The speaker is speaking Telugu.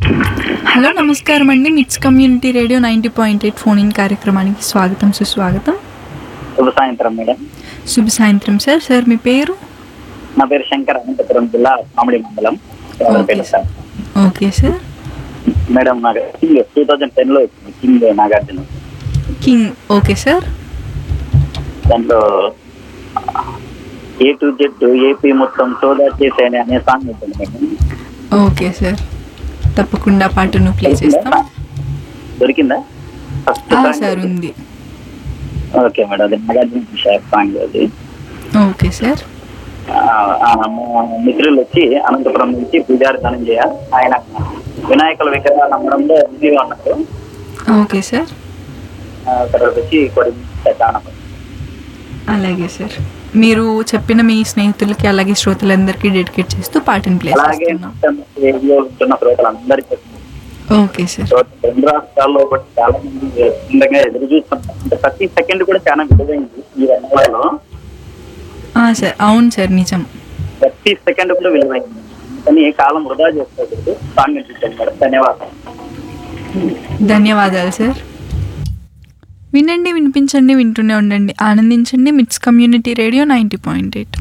హలో నమస్కారం అండి MITS community radio ninety point eight phone in కార్యక్రమానికి స్వాగతం సుస్వాగతం శుభ సాయంత్రం మేడం శుభ సాయంత్రం సార్ సార్ మీ పేరు నా పేరు శంకర్ అనంతపురం జిల్లా మామిడి మండలం Ravulapeta sir okay sir madam నాకు కింగ్ టూ థౌజండ్ టెన్ లో వచ్చింది king Nagarjuna king okay sir దాంట్లో ఏ టు జెడ్ ఏపీ మొత్తం సోదా చేసేయని అనే సాంగ్ ఉంటుంది మేడం ఓకే సార్ తప్పకుండా పాటను ప్లే చేస్తాం దొరికిందా ఫస్ట్ ఆ, సార్ ఉంది ఓకే మేడం అది నాగార్జున సార్ సాంగ్ అది ఓకే సార్ ఆ, ఆ, మా మిత్రులు వచ్చి అనంతపురం నుంచి పూజారి ధనంజయ ఆయన వినాయకుల విగ్రహాలు అమ్మడంలో బిజీగా ఉన్నారు ఓకే సార్ ఆ, తర్వాత వచ్చి కొన్ని జానపదం అలాగే సార్ మీరు చెప్పిన మీ స్నేహితులకి అలాగే శ్రోతలందరికీ డెడికేట్ చేస్తూ పాటను ప్లే అలాగే చేస్తున్నాం రేడియో ఉంటున్న శ్రోతలందరికీ ఓకే సార్ శ్రోత- రెండు రాష్ట్రాల్లో కూడా చాలా మంది నిజంగా ఎదురు చూస్తున్నారు అంటే ప్రతి సెకండ్ కూడా చాలా విలువైంది ఈ రంగాలలో ఆ, సార్ అవును సార్ నిజం ప్రతి సెకండ్ కూడా విలువైంది కానీ ఏ కాలం వృధా చేసుకోకూడదు సాంగ్ వినిపించండి మేడం ధన్యవాదాలు ధన్యవాదాలు సార్ వినండి వినిపించండి వింటూనే ఉండండి ఆనందించండి MITS community radio ninety point eight